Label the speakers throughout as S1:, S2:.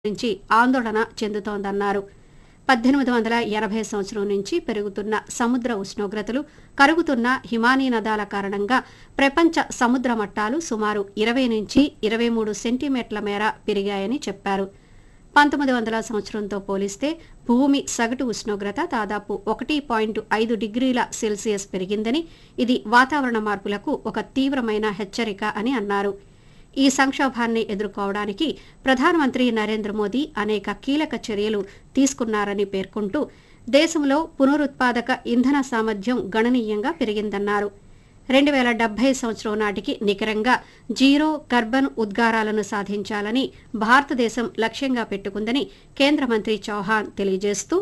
S1: గురించి ఆందోళన చెందుతోందన్నారు పద్దెనిమిది వందల ఎనభై సంవత్సరం నుంచి పెరుగుతున్న సముద్ర ఉష్ణోగ్రతలు కరుగుతున్న హిమానీ నదాల కారణంగా ప్రపంచ సముద్ర మట్టాలు సుమారు ఇరవై నుంచి ఇరవై మూడు సెంటీమీటర్ల మేర పెరిగాయని చెప్పారు పంతొమ్మిది వందల సంవత్సరంతో పోలిస్తే భూమి సగటు ఉష్ణోగ్రత దాదాపు ఒకటి పాయింట్ ఐదు డిగ్రీల సెల్సియస్ పెరిగిందని ఇది వాతావరణ మార్పులకు ఒక తీవ్రమైన హెచ్చరిక అని అన్నారు ఈ సంక్షోభాన్ని ఎదుర్కోవడానికి ప్రధానమంత్రి నరేంద్ర మోదీ అనేక కీలక చర్యలు తీసుకున్నారని పేర్కొంటూ దేశంలో పునరుత్పాదక ఇంధన సామర్థ్యం గణనీయంగా పెరిగిందన్నారు రెండు వేల డెబ్బై సంవత్సరం నాటికి నికరంగా జీరో కర్బన్ ఉద్గారాలను సాధించాలని భారతదేశం లక్ష్యంగా పెట్టుకుందని కేంద్ర మంత్రి చౌహాన్ తెలియజేస్తూ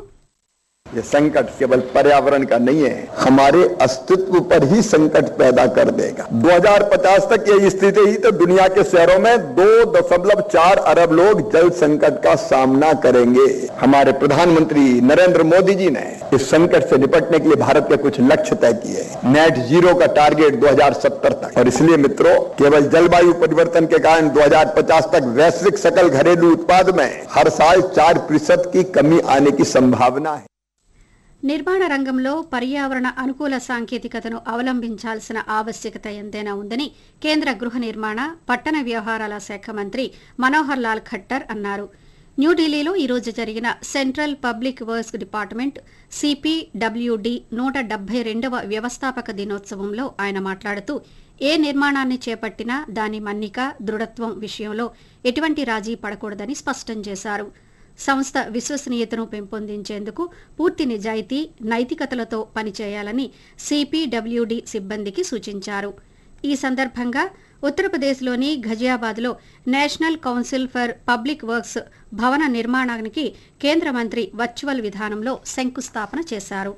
S2: ये संकट केवल पर्यावरण का नहीं है हमारे अस्तित्व पर ही संकट पैदा कर देगा 2050 तक ये स्थिति ही तो दुनिया के शहरों में दो दशमलव चार अरब लोग जल संकट का सामना करेंगे हमारे प्रधानमंत्री नरेंद्र मोदी जी ने इस संकट से निपटने के लिए भारत के कुछ लक्ष्य तय किए नेट जीरो का टारगेट 2070 तक और इसलिए मित्रों केवल जलवायु परिवर्तन के कारण 2050 तक वैश्विक सकल घरेलू उत्पाद में हर साल चार प्रतिशत की कमी आने की संभावना है
S1: నిర్మాణ రంగంలో పర్యావరణ అనుకూల సాంకేతికతను అవలంబించాల్సిన ఆవశ్యకత ఎంతైనా ఉందని కేంద్ర గృహ నిర్మాణ పట్టణ వ్యవహారాల శాఖ మంత్రి మనోహర్ లాల్ ఖట్టర్ అన్నారు న్యూఢిల్లీలో ఈరోజు జరిగిన central public works department CPWD నూట డెబ్బై రెండవ వ్యవస్థాపక దినోత్సవంలో ఆయన మాట్లాడుతూ ఏ నిర్మాణాన్ని చేపట్టినా దాని మన్నిక దృఢత్వం విషయంలో ఎటువంటి రాజీ పడకూడదని స్పష్టం చేశారు సంస్థ విశ్వసనీయతను పెంపొందించేందుకు పూర్తి నిజాయితీ నైతికతలతో పనిచేయాలని సిపిడబ్ల్యూడి సిబ్బందికి సూచించారు ఈ సందర్భంగా ఉత్తరప్రదేశ్లోని ఘజియాబాద్లో national council for public works భవన నిర్మాణానికి కేంద్ర మంత్రి వర్చువల్ విధానంలో శంకుస్థాపన చేశారు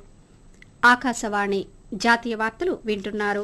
S1: ఆకాశవాణి జాతీయ వార్తలు వింటున్నారు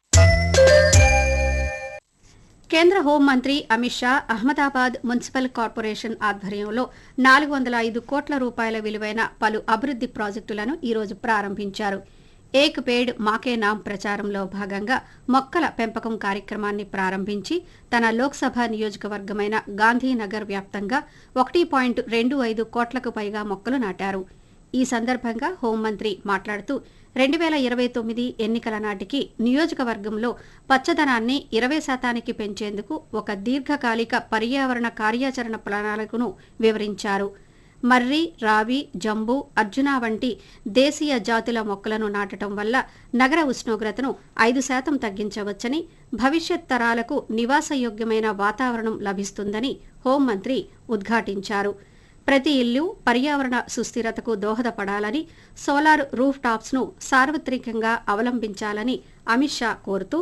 S1: కేంద్ర హోంమంత్రి అమిత్ షా అహ్మదాబాద్ మున్సిపల్ కార్పొరేషన్ ఆధ్వర్యంలో నాలుగు వందల ఐదు కోట్ల రూపాయల విలువైన పలు అభివృద్ది ప్రాజెక్టులను ఈరోజు ప్రారంభించారు ఏక్ పేడ్ మాకే నామ్ ప్రచారంలో భాగంగా మొక్కల పెంపకం కార్యక్రమాన్ని ప్రారంభించి తన లోక్సభ నియోజకవర్గమైన గాంధీనగర్ వ్యాప్తంగా ఒకటి పాయింట్ రెండు ఐదు కోట్లకు పైగా మొక్కలు నాటారు ఈ సందర్భంగా హోంమంత్రి మాట్లాడుతూ రెండు వేల ఇరవై తొమ్మిది ఎన్నికల నాటికి నియోజకవర్గంలో పచ్చదనాన్ని ఇరవై శాతానికి పెంచేందుకు ఒక దీర్ఘకాలిక పర్యావరణ కార్యాచరణ ప్రణాళికను వివరించారు మర్రి రావి జంబు అర్జున వంటి దేశీయ జాతుల మొక్కలను నాటడం వల్ల నగర ఉష్ణోగ్రతను ఐదు శాతం తగ్గించవచ్చని భవిష్యత్ తరాలకు నివాసయోగ్యమైన వాతావరణం లభిస్తుందని హోంమంత్రి ఉద్ఘాటించారు ప్రతి ఇల్లు పర్యావరణ సుస్థిరతకు దోహదపడాలని సోలార్ రూఫ్ టాప్స్ ను సార్వత్రికంగా అవలంబించాలని అమిత్ షా కోరుతూ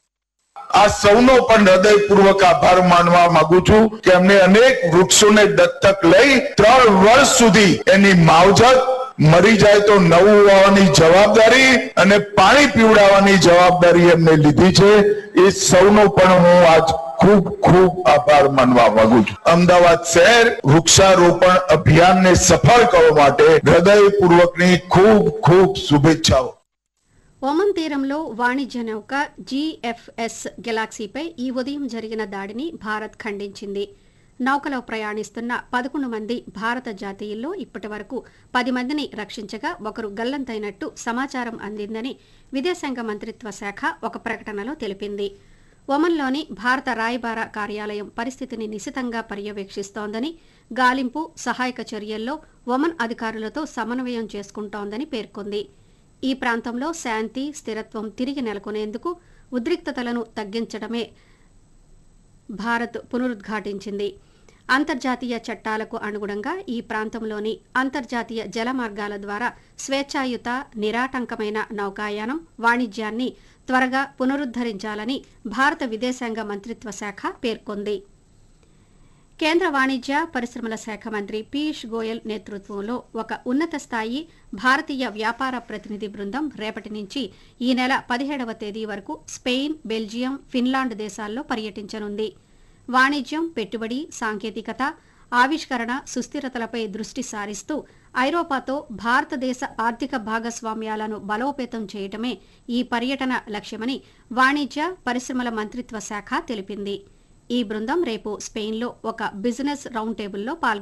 S3: આ સૌનો પણ હૃદયપૂર્વક આભાર માનવા માંગુ છું કે અમને અનેક વૃક્ષોને દત્તક લઈ ત્રણ વર્ષ સુધી એની માવજત મરી જાય તો નવું વાવવાની જવાબદારી અને પાણી પીવડાવવાની જવાબદારી એમને લીધી છે એ સૌનો પણ હું આજ ખૂબ ખૂબ આભાર માનવા માંગુ છું અમદાવાદ શહેર વૃક્ષારોપણ અભિયાનને સફળ કરવા માટે હૃદયપૂર્વકની ખૂબ ખૂબ શુભેચ્છાઓ
S1: ఒమన్ తీరంలో వాణిజ్య నౌక జీఎఫ్ఎస్ గెలాక్సీపై ఈ ఉదయం జరిగిన దాడిని భారత్ ఖండించింది నౌకలో ప్రయాణిస్తున్న పదకొండు మంది భారత జాతీయుల్లో ఇప్పటి వరకు పది మందిని రక్షించగా ఒకరు గల్లంతైనట్టు సమాచారం అందిందని విదేశాంగ మంత్రిత్వ శాఖ ఒక ప్రకటనలో తెలిపింది ఒమన్లోని భారత రాయబార కార్యాలయం పరిస్థితిని నిశితంగా పర్యవేక్షిస్తోందని గాలింపు సహాయక చర్యల్లో ఒమన్ అధికారులతో సమన్వయం చేసుకుంటోందని పేర్కొంది ఈ ప్రాంతంలో శాంతి స్థిరత్వం తిరిగి నెలకొనేందుకు ఉద్రిక్తతలను తగ్గించడమే భారత్ పునరుద్ఘాటించింది అంతర్జాతీయ చట్టాలకు అనుగుణంగా ఈ ప్రాంతంలోని అంతర్జాతీయ జల మార్గాల ద్వారా స్వేచ్ఛాయుత నిరాటంకమైన నౌకాయానం వాణిజ్యాన్ని త్వరగా పునరుద్ధరించాలని భారత విదేశాంగ మంత్రిత్వ శాఖ పేర్కొంది కేంద్ర వాణిజ్య పరిశ్రమల శాఖ మంత్రి పీయూష్ గోయల్ నేతృత్వంలో ఒక ఉన్నత స్థాయి భారతీయ వ్యాపార ప్రతినిధి బృందం రేపటి నుంచి ఈ నెల పదిహేడవ తేదీ వరకు స్పెయిన్ బెల్జియం ఫిన్లాండ్ దేశాల్లో పర్యటించనుంది వాణిజ్యం పెట్టుబడి సాంకేతికత ఆవిష్కరణ సుస్థిరతలపై దృష్టి సారిస్తూ ఐరోపాతో భారతదేశ ఆర్థిక భాగస్వామ్యాలను బలోపేతం చేయటమే ఈ పర్యటన లక్ష్యమని వాణిజ్య పరిశ్రమల మంత్రిత్వ శాఖ తెలిపింది ఈ బృందం రేపు స్పెయిన్లో ఒక బిజినెస్ రౌండ్ టేబుల్లో పాల్గొంటుంది